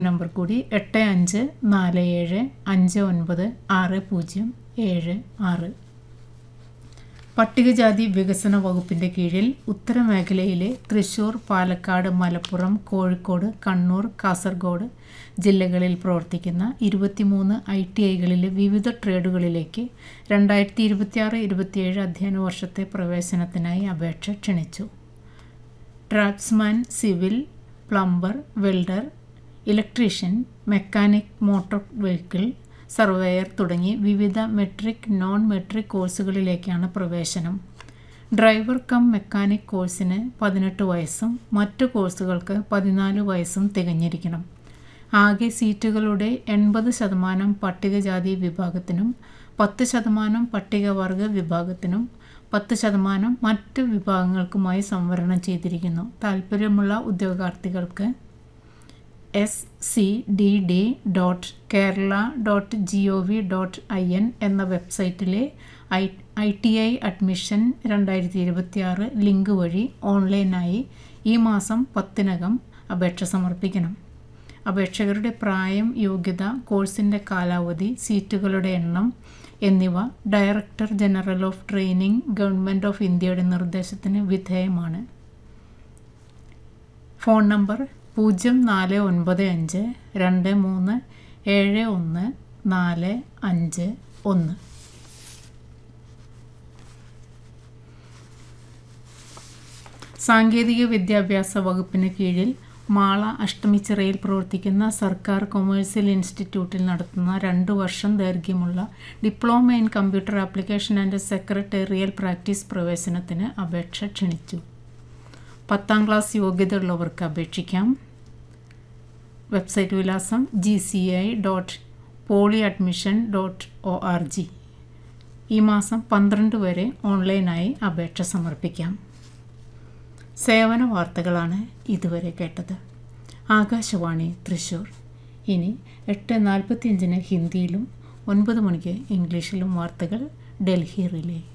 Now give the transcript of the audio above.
number കൂടി എട്ട് അഞ്ച് നാല് ഏഴ് അഞ്ച് ഒൻപത് ആറ് പൂജ്യം ഏഴ് ആറ് പട്ടികജാതി വികസന വകുപ്പിൻ്റെ കീഴിൽ ഉത്തരമേഖലയിലെ തൃശൂർ പാലക്കാട് മലപ്പുറം കോഴിക്കോട് കണ്ണൂർ കാസർഗോഡ് ജില്ലകളിൽ പ്രവർത്തിക്കുന്ന ഇരുപത്തിമൂന്ന് ഐ ടി ഐകളിലെ വിവിധ ട്രേഡുകളിലേക്ക് രണ്ടായിരത്തി ഇരുപത്തിയാറ് ഇരുപത്തിയേഴ് അധ്യയന വർഷത്തെ പ്രവേശനത്തിനായി അപേക്ഷ ക്ഷണിച്ചു draftsman civil plumber welder electrician mechanic motor vehicle surveyor തുടങ്ങി വിവിധ മെട്രിക് നോൺ മെട്രിക് കോഴ്സുകളിലേക്കാണ് പ്രവേശനം ഡ്രൈവർ കം മെക്കാനിക് കോഴ്സിന് പതിനെട്ട് വയസ്സും മറ്റു കോഴ്സുകൾക്ക് പതിനാല് വയസ്സും തികഞ്ഞിരിക്കണം ആകെ സീറ്റുകളുടെ എൺപത് ശതമാനം പട്ടികജാതി വിഭാഗത്തിനും പത്ത് ശതമാനം പട്ടികവർഗ വിഭാഗത്തിനും പത്ത് ശതമാനം മറ്റ് വിഭാഗങ്ങൾക്കുമായി സംവരണം ചെയ്തിരിക്കുന്നു താൽപ്പര്യമുള്ള ഉദ്യോഗാർത്ഥികൾക്ക് S C D D dot Kerala dot G O V dot I N എന്ന വെബ്സൈറ്റിലെ I I T I admission രണ്ടായിരത്തി ഇരുപത്തിയാറ് ലിങ്ക് വഴി ഓൺലൈനായി ഈ മാസം പത്തിനകം അപേക്ഷ സമർപ്പിക്കണം അപേക്ഷകരുടെ പ്രായം യോഗ്യത കോഴ്സിൻ്റെ കാലാവധി സീറ്റുകളുടെ എണ്ണം എന്നിവ director general of training government of ഇന്ത്യയുടെ നിർദ്ദേശത്തിന് വിധേയമാണ് ഫോൺ നമ്പർ പൂജ്യം നാല് ഒൻപത് അഞ്ച് രണ്ട് മൂന്ന് ഏഴ് ഒന്ന് നാല് അഞ്ച് ഒന്ന് സാങ്കേതിക വിദ്യാഭ്യാസ വകുപ്പിന് കീഴിൽ മാള അഷ്ടമിച്ചിറയിൽ പ്രവർത്തിക്കുന്ന സർക്കാർ കൊമേഴ്സ്യൽ ഇൻസ്റ്റിറ്റ്യൂട്ടിൽ നടത്തുന്ന രണ്ട് വർഷം ദൈർഘ്യമുള്ള diploma in computer application and secretarial practice പ്രവേശനത്തിന് അപേക്ഷ ക്ഷണിച്ചു പത്താം ക്ലാസ് യോഗ്യത ഉള്ളവർക്ക് അപേക്ഷിക്കാം വെബ്സൈറ്റ് വിലാസം G C I dot poly admission dot O R G ഈ മാസം പന്ത്രണ്ട് വരെ ഓൺലൈനായി അപേക്ഷ സമർപ്പിക്കാം സേവന വാർത്തകളാണ് ഇതുവരെ കേട്ടത് ആകാശവാണി തൃശ്ശൂർ ഇനി എട്ട് നാൽപ്പത്തിയഞ്ചിന് ഹിന്ദിയിലും ഒൻപത് മണിക്ക് ഇംഗ്ലീഷിലും വാർത്തകൾ ഡൽഹി റിലേ